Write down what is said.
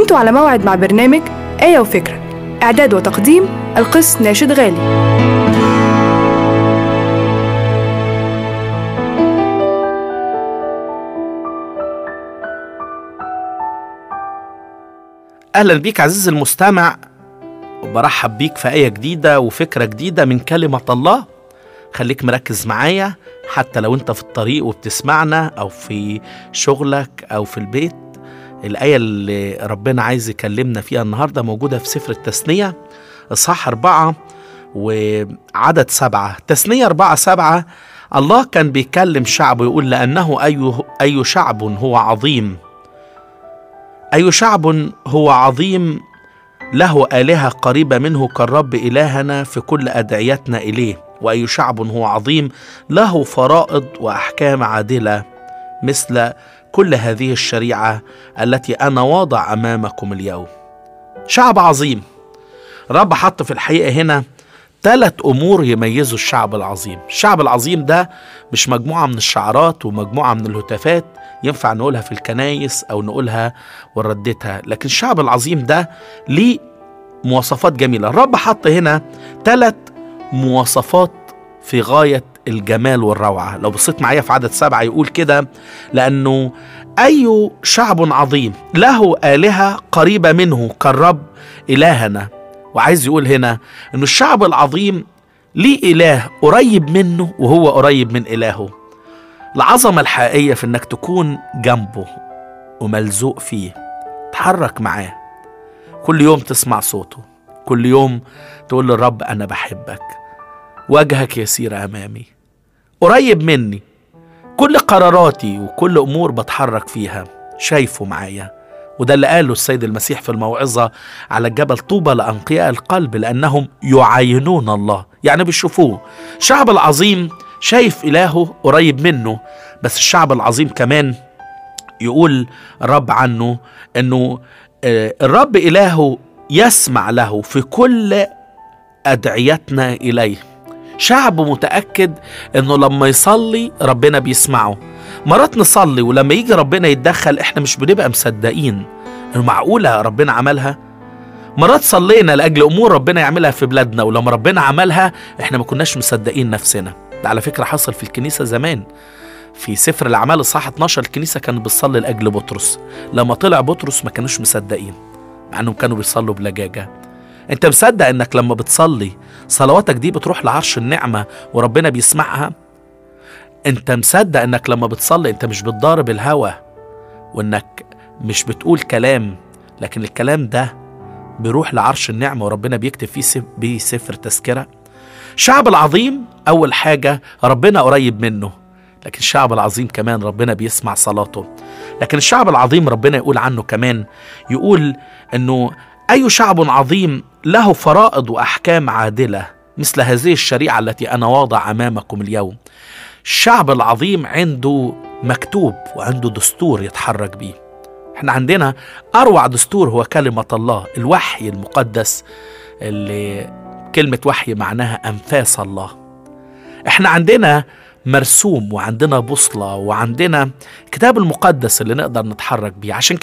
انتوا على موعد مع برنامج آية وفكرة إعداد وتقديم القس ناشد غالي اهلا بيك عزيزي المستمع وبرحب بيك في آية جديدة وفكرة جديدة من كلمة الله خليك مركز معايا حتى لو انت في الطريق وبتسمعنا او في شغلك او في البيت الآية اللي ربنا عايز يكلمنا فيها النهاردة موجودة في سفر التثنية إصحاح أربعة وعدد سبعة تثنية أربعة سبعة الله كان بيكلم شعبه يقول لأنه أي, أي شعب هو عظيم أي شعب هو عظيم له آلهة قريبة منه كالرب إلهنا في كل أدعيتنا إليه وأي شعب هو عظيم له فرائض وأحكام عادلة مثل كل هذه الشريعة التي أنا واضع أمامكم اليوم شعب عظيم رب حط في الحقيقة هنا ثلاث أمور يميزوا الشعب العظيم الشعب العظيم ده مش مجموعة من الشعارات ومجموعة من الهتافات ينفع نقولها في الكنايس أو نقولها ونرددها لكن الشعب العظيم ده ليه مواصفات جميلة الرب حط هنا ثلاث مواصفات في غاية الجمال والروعة لو بصيت معايا في عدد سبعة يقول كده لأنه أي شعب عظيم له آلهة قريبة منه كالرب إلهنا وعايز يقول هنا أنه الشعب العظيم ليه إله قريب منه وهو قريب من إلهه العظمة الحقيقية في إنك تكون جنبه وملزوق فيه تحرك معاه كل يوم تسمع صوته كل يوم تقول للرب أنا بحبك وجهك يسير أمامي قريب مني كل قراراتي وكل أمور بتحرك فيها شايفه معايا وده اللي قاله السيد المسيح في الموعظة على الجبل طوبى لأنقياء القلب لأنهم يعاينون الله يعني بيشوفوه الشعب العظيم شايف إلهه قريب منه بس الشعب العظيم كمان يقول الرب عنه أنه الرب إلهه يسمع له في كل أدعيتنا إليه شعب متأكد أنه لما يصلي ربنا بيسمعه مرات نصلي ولما يجي ربنا يتدخل احنا مش بنبقى مصدقين انه معقولة ربنا عملها مرات صلينا لأجل أمور ربنا يعملها في بلادنا ولما ربنا عملها احنا ما كناش مصدقين نفسنا ده على فكرة حصل في الكنيسة زمان في سفر الأعمال الصح 12 الكنيسة كانت بتصلي لأجل بطرس لما طلع بطرس ما كانوش مصدقين مع أنهم كانوا بيصلوا بلجاجة أنت مصدق أنك لما بتصلي صلواتك دي بتروح لعرش النعمة وربنا بيسمعها أنت مصدق أنك لما بتصلي أنت مش بتضارب الهوى وأنك مش بتقول كلام لكن الكلام ده بيروح لعرش النعمة وربنا بيكتب فيه بيه سفر تذكرة الشعب العظيم أول حاجة ربنا قريب منه لكن الشعب العظيم كمان ربنا بيسمع صلاته لكن الشعب العظيم ربنا يقول عنه كمان يقول أنه أي شعب عظيم له فرائض وأحكام عادلة مثل هذه الشريعة التي أنا واضع أمامكم اليوم الشعب العظيم عنده مكتوب وعنده دستور يتحرك بيه احنا عندنا أروع دستور هو كلمة الله الوحي المقدس اللي كلمة وحي معناها أنفاس الله احنا عندنا مرسوم وعندنا بوصلة وعندنا كتاب المقدس اللي نقدر نتحرك بيه عشان